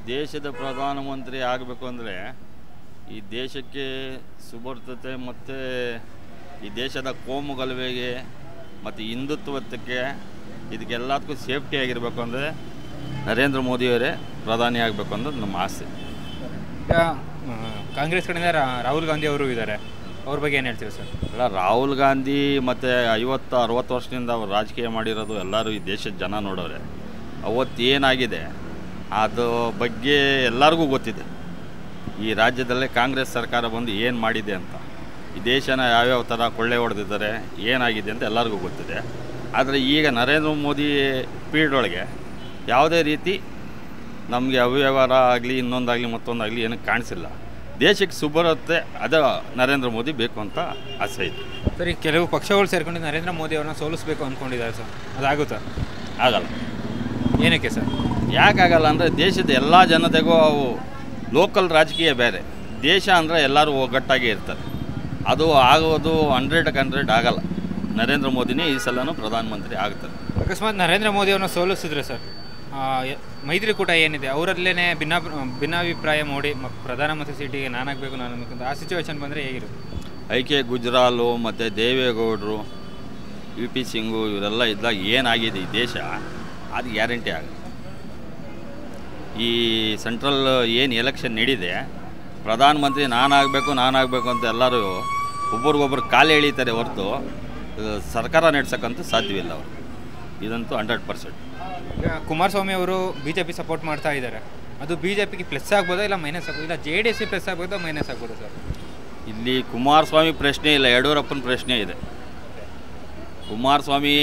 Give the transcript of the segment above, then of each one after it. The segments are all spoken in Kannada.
ದೇಶದ ಪ್ರಧಾನಮಂತ್ರಿ ಆಗಬೇಕು ಅಂದರೆ ಈ ದೇಶಕ್ಕೆ ಸುಭದ್ರತೆ ಮತ್ತು ಈ ದೇಶದ ಕೋಮು ಗಲಭೆಗೆ ಮತ್ತು ಹಿಂದುತ್ವಕ್ಕೆ ಇದಕ್ಕೆಲ್ಲದಕ್ಕೂ ಸೇಫ್ಟಿ ಆಗಿರಬೇಕು ಅಂದರೆ ನರೇಂದ್ರ ಮೋದಿಯವರೇ ಪ್ರಧಾನಿ ಆಗಬೇಕು ಅನ್ನೋದು ನಮ್ಮ ಆಸೆ ಈಗ ಆ, ಕಾಂಗ್ರೆಸ್ ಕಡೆಯಿಂದ ರಾ- ರಾಹುಲ್ ಗಾಂಧಿ ಅವರು ಇದ್ದಾರೆ ಅವ್ರ ಬಗ್ಗೆ ಏನು ಹೇಳ್ತೀರಾ ಸರ್ ಅಲ್ಲ ರಾಹುಲ್ ಗಾಂಧಿ ಮತ್ತು ಐವತ್ತು ಅರುವತ್ತು ವರ್ಷದಿಂದ ಅವ್ರು ರಾಜಕೀಯ ಮಾಡಿರೋದು ಎಲ್ಲರೂ ಈ ದೇಶದ ಜನ ನೋಡೋರೆ ಅವತ್ತೇನಾಗಿದೆ ಅದು ಬಗ್ಗೆ ಎಲ್ಲರಿಗೂ ಗೊತ್ತಿದೆ ಈ ರಾಜ್ಯದಲ್ಲೇ ಕಾಂಗ್ರೆಸ್ ಸರ್ಕಾರ ಬಂದು ಏನು ಮಾಡಿದೆ ಅಂತ ಈ ದೇಶನ ಯಾವ್ಯಾವ ಥರ ಕೊಳ್ಳೆ ಹೊಡೆದಿದ್ದಾರೆ ಏನಾಗಿದೆ ಅಂತ ಎಲ್ಲರಿಗೂ ಗೊತ್ತಿದೆ ಆದರೆ ಈಗ ನರೇಂದ್ರ ಮೋದಿ ಪೀರಿಯಡ್ ಒಳಗೆ ಯಾವುದೇ ರೀತಿ ನಮಗೆ ಅವ್ಯವಹಾರ ಆಗಲಿ ಇನ್ನೊಂದಾಗಲಿ ಮತ್ತೊಂದಾಗಲಿ ಏನೂ ಕಾಣಿಸಿಲ್ಲ ದೇಶಕ್ಕೆ ಸುಭದ್ರತೆ ಅದ ನರೇಂದ್ರ ಮೋದಿ ಬೇಕು ಅಂತ ಆಸೆ ಇದೆ ಸರ್ ಈಗ ಕೆಲವು ಪಕ್ಷಗಳು ಸೇರ್ಕೊಂಡು ನರೇಂದ್ರ ಮೋದಿ ಅವ್ರನ್ನ ಸೋಲಿಸ್ಬೇಕು ಅಂದ್ಕೊಂಡಿದ್ದಾರೆ ಸರ್ ಅದಾಗುತ್ತಾ ಆಗಲ್ಲ ಏನಕ್ಕೆ ಸರ್ ಯಾಕಾಗಲ್ಲ ಅಂದರೆ ದೇಶದ ಎಲ್ಲ ಜನತೆಗೂ ಅವು ಲೋಕಲ್ ರಾಜಕೀಯ ಬೇರೆ ದೇಶ ಅಂದರೆ ಎಲ್ಲರೂ ಒಗ್ಗಟ್ಟಾಗಿ ಇರ್ತಾರೆ ಅದು ಆಗೋದು ಹಂಡ್ರೆಡ್ಗೆ ಹಂಡ್ರೆಡ್ ಆಗಲ್ಲ ನರೇಂದ್ರ ಮೋದಿನೇ ಈ ಸಲನೂ ಪ್ರಧಾನಮಂತ್ರಿ ಆಗ್ತಾರೆ ಅಕಸ್ಮಾತ್ ನರೇಂದ್ರ ಮೋದಿ ಅವ್ರನ್ನ ಸೋಲಿಸಿದ್ರೆ ಸರ್ ಆ, ಯ- ಮೈತ್ರಿಕೂಟ ಏನಿದೆ ಅವರಲ್ಲೇ ಭಿನ್ನ ಭಿನ್ನಾಭಿಪ್ರಾಯ ಮೂಡಿ ಮ- ಪ್ರಧಾನಮಂತ್ರಿ ಸೀಟಿಗೆ ನಾನಾಗಬೇಕು ನಾನು ಅನ್ನಬೇಕು ಅಂತ ಆ ಸಿಚುವೇಶನ್ ಬಂದರೆ ಹೇಗಿರುತ್ತೆ ಐ ಕೆ ಗುಜ್ರಾಲು ಮತ್ತು ದೇವೇಗೌಡರು ಯು ಪಿ ಸಿಂಗು ಇವರೆಲ್ಲ ಇದ್ದಾಗ ಏನಾಗಿದೆ ಈ ದೇಶ ಅದು ಗ್ಯಾರಂಟಿ ಆಗುತ್ತೆ ಈ ಸೆಂಟ್ರಲ್ ಏನು ಎಲೆಕ್ಷನ್ ನಡೀದೆ ಪ್ರಧಾನಮಂತ್ರಿ ನಾನಾಗಬೇಕು ನಾನಾಗಬೇಕು ಅಂತ ಎಲ್ಲರೂ ಒಬ್ರಿಗೊಬ್ರು ಕಾಲು ಎಳೀತಾರೆ ಹೊರತು ಆ, ಸರ್ಕಾರ ನಡೆಸೋಕ್ಕಂತೂ ಸಾಧ್ಯವಿಲ್ಲ ಅವರು ಇದಂತೂ ಹಂಡ್ರೆಡ್ ಪರ್ಸೆಂಟ್ ಈಗ ಕುಮಾರಸ್ವಾಮಿ ಅವರು ಬಿ ಜೆ ಪಿ ಸಪೋರ್ಟ್ ಮಾಡ್ತಾ ಇದ್ದಾರೆ ಅದು ಬಿ ಜೆ ಪಿಗೆ ಪ್ಲಸ್ ಆಗ್ಬೋದಾ ಇಲ್ಲ ಮೈನಸ್ ಆಗ್ಬೋದು ಇಲ್ಲ ಜೆ ಡಿ ಎಸ್ ಪ್ಲಸ್ ಆಗ್ಬೋದಾ ಮೈನಸ್ ಆಗ್ಬೋದಾ ಸರ್ ಇಲ್ಲಿ ಕುಮಾರಸ್ವಾಮಿ ಪ್ರಶ್ನೆ ಇಲ್ಲ ಯಡಿಯೂರಪ್ಪನ ಪ್ರಶ್ನೆ ಇದೆ ಕುಮಾರಸ್ವಾಮಿ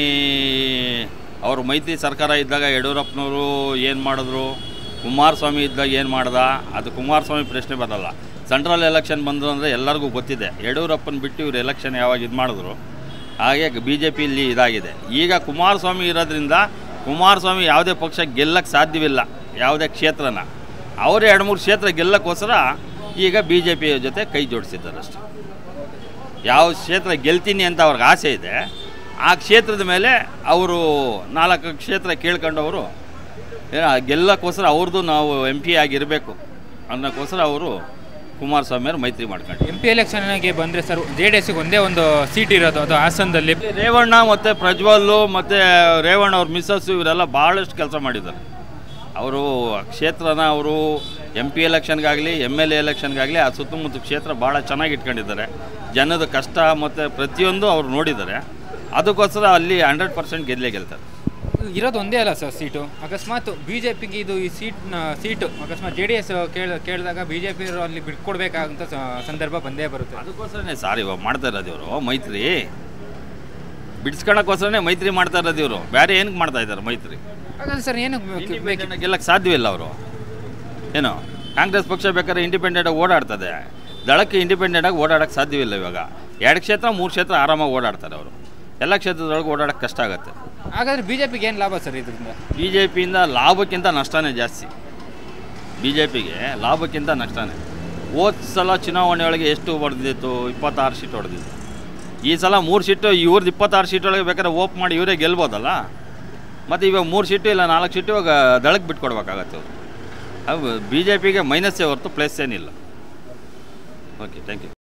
ಅವರು ಮೈತ್ರಿ ಸರ್ಕಾರ ಇದ್ದಾಗ ಯಡಿಯೂರಪ್ಪನವರು ಏನು ಮಾಡಿದ್ರು ಕುಮಾರಸ್ವಾಮಿ ಇದ್ದಾಗ ಏನು ಮಾಡ್ದ ಅದು ಕುಮಾರಸ್ವಾಮಿ ಪ್ರಶ್ನೆ ಬರಲ್ಲ ಸೆಂಟ್ರಲ್ ಎಲೆಕ್ಷನ್ ಬಂದರು ಅಂದರೆ ಎಲ್ಲರಿಗೂ ಗೊತ್ತಿದೆ ಯಡಿಯೂರಪ್ಪನ ಬಿಟ್ಟು ಇವ್ರು ಎಲೆಕ್ಷನ್ ಯಾವಾಗ ಇದು ಮಾಡಿದ್ರು ಹಾಗೆ ಬಿ ಜೆ ಪಿಯಲ್ಲಿ ಇದಾಗಿದೆ ಈಗ ಕುಮಾರಸ್ವಾಮಿ ಇರೋದ್ರಿಂದ ಕುಮಾರಸ್ವಾಮಿ ಯಾವುದೇ ಪಕ್ಷ ಗೆಲ್ಲಕ್ಕೆ ಸಾಧ್ಯವಿಲ್ಲ ಯಾವುದೇ ಕ್ಷೇತ್ರನ ಅವರು ಎರಡು ಮೂರು ಕ್ಷೇತ್ರ ಗೆಲ್ಲಕ್ಕೋಸ್ಕರ ಈಗ ಬಿ ಜೆ ಪಿ ಜೊತೆ ಕೈ ಜೋಡಿಸಿದ್ದಾರೆ ಅಷ್ಟೇ ಯಾವ ಕ್ಷೇತ್ರ ಗೆಲ್ತೀನಿ ಅಂತ ಅವ್ರಿಗೆ ಆಸೆ ಇದೆ ಆ ಕ್ಷೇತ್ರದ ಮೇಲೆ ಅವರು ನಾಲ್ಕು ಕ್ಷೇತ್ರ ಕೇಳ್ಕೊಂಡವರು ಏನ ಗೆಲ್ಲಕ್ಕೋಸ್ಕರ ಅವ್ರದ್ದು ನಾವು ಎಂ ಪಿ ಆಗಿರಬೇಕು ಅನ್ನೋಕ್ಕೋಸ್ಕರ ಅವರು ಕುಮಾರಸ್ವಾಮಿ ಅವರು ಮೈತ್ರಿ ಮಾಡ್ಕೊಂಡು ಎಂ ಪಿ ಎಲೆಕ್ಷನ್ಗೆ ಬಂದರೆ ಸರ್ ಜೆ ಡಿ ಎಸ್ಗೆ ಒಂದೇ ಒಂದು ಸೀಟ್ ಇರೋದು ಅದು ಹಾಸನದಲ್ಲಿ ರೇವಣ್ಣ ಮತ್ತು ಪ್ರಜ್ವಲ್ಲು ಮತ್ತು ರೇವಣ್ಣ ಅವ್ರ ಮಿಸ್ಸಸ್ಸು ಇವರೆಲ್ಲ ಭಾಳಷ್ಟು ಕೆಲಸ ಮಾಡಿದ್ದಾರೆ ಅವರು ಕ್ಷೇತ್ರನ ಅವರು ಎಂ ಪಿ ಎಲೆಕ್ಷನ್ಗಾಗಲಿ ಎಮ್ ಎಲ್ ಎ ಎಲೆಕ್ಷನ್ಗಾಗಲಿ ಆ ಸುತ್ತಮುತ್ತ ಕ್ಷೇತ್ರ ಭಾಳ ಚೆನ್ನಾಗಿ ಇಟ್ಕೊಂಡಿದ್ದಾರೆ ಜನದ ಕಷ್ಟ ಮತ್ತು ಪ್ರತಿಯೊಂದು ಅವ್ರು ನೋಡಿದ್ದಾರೆ ಅದಕ್ಕೋಸ್ಕರ ಅಲ್ಲಿ ಹಂಡ್ರೆಡ್ ಪರ್ಸೆಂಟ್ ಗೆಲ್ಲೇ ಗೆಲ್ತಾರೆ ಇರೋದು ಒಂದೇ ಅಲ್ಲ ಸರ್ ಸೀಟು ಅಕಸ್ಮಾತ್ ಬಿ ಜೆ ಪಿಗೆ ಇದು ಈ ಸೀಟ್ನ ಸೀಟು ಅಕಸ್ಮಾತ್ ಜೆ ಡಿ ಎಸ್ ಕೇಳ ಕೇಳಿದಾಗ ಬಿ ಜೆ ಪಿ ಅಲ್ಲಿ ಬಿಟ್ಕೊಡ್ಬೇಕಾದಂಥ ಸ- ಸಂದರ್ಭ ಬಂದೇ ಬರುತ್ತೆ ಅದಕ್ಕೋಸ್ಕರನೇ ಸಾರಿ ಇವಾಗ ಮಾಡ್ತಾ ಇರೋದು ಇವರು ಮೈತ್ರಿ ಬಿಡಿಸ್ಕೊಳಕ್ಕೋಸ್ಕರನೇ ಮೈತ್ರಿ ಮಾಡ್ತಾ ಇರೋದು ಇವರು ಬೇರೆ ಏನಕ್ಕೆ ಮಾಡ್ತಾ ಇದ್ದಾರೆ ಮೈತ್ರಿ ಹಾಗಾದ್ರೆ ಸರ್ ಏನು ಬೇಕು ಗೆಲ್ಲಕ್ಕೆ ಸಾಧ್ಯವಿಲ್ಲ ಅವರು ಏನು ಕಾಂಗ್ರೆಸ್ ಪಕ್ಷ ಬೇಕಾದ್ರೆ ಇಂಡಿಪೆಂಡೆಂಟಾಗಿ ಓಡಾಡ್ತದೆ ದಳಕ್ಕೆ ಇಂಡಿಪೆಂಡೆಂಟಾಗಿ ಓಡಾಡೋಕ್ಕೆ ಸಾಧ್ಯವಿಲ್ಲ ಇವಾಗ ಎರಡು ಕ್ಷೇತ್ರ ಮೂರು ಕ್ಷೇತ್ರ ಆರಾಮಾಗಿ ಓಡಾಡ್ತಾರೆ ಅವರು ಎಲ್ಲ ಕ್ಷೇತ್ರದೊಳಗೆ ಓಡಾಡೋಕ್ಕೆ ಕಷ್ಟ ಆಗುತ್ತೆ ಹಾಗಾದ್ರೆ ಬಿ ಜೆ ಪಿಗೆ ಏನು ಲಾಭ ಸರ್ ಇದರಿಂದ ಬಿ ಜೆ ಪಿಯಿಂದ ಲಾಭಕ್ಕಿಂತ ನಷ್ಟನೇ ಜಾಸ್ತಿ ಬಿ ಜೆ ಪಿಗೆ ಲಾಭಕ್ಕಿಂತ ನಷ್ಟನೇ ಹೋದ ಸಲ ಚುನಾವಣೆ ಒಳಗೆ ಎಷ್ಟು ಹೊಡೆದಿತ್ತು ಇಪ್ಪತ್ತಾರು ಸೀಟ್ ಹೊಡೆದಿತ್ತು ಈ ಸಲ ಮೂರು ಸೀಟು ಇವ್ರದ್ದು ಇಪ್ಪತ್ತಾರು ಸೀಟ್ ಒಳಗೆ ಬೇಕಾದ್ರೆ ಓಪ್ ಮಾಡಿ ಇವರೇ ಗೆಲ್ಬೋದಲ್ಲ ಮತ್ತು ಇವಾಗ ಮೂರು ಸೀಟು ಇಲ್ಲ ನಾಲ್ಕು ಸೀಟು ಇವಾಗ ದಳಕ್ಕೆ ಬಿಟ್ಕೊಡ್ಬೇಕಾಗತ್ತೆ ಅವರು ಅದು ಬಿ ಜೆ ಪಿಗೆ ಮೈನಸ್ಸೇ ಹೊರತು ಪ್ಲಸ್ ಏನಿಲ್ಲ ಓಕೆ ಥ್ಯಾಂಕ್ ಯು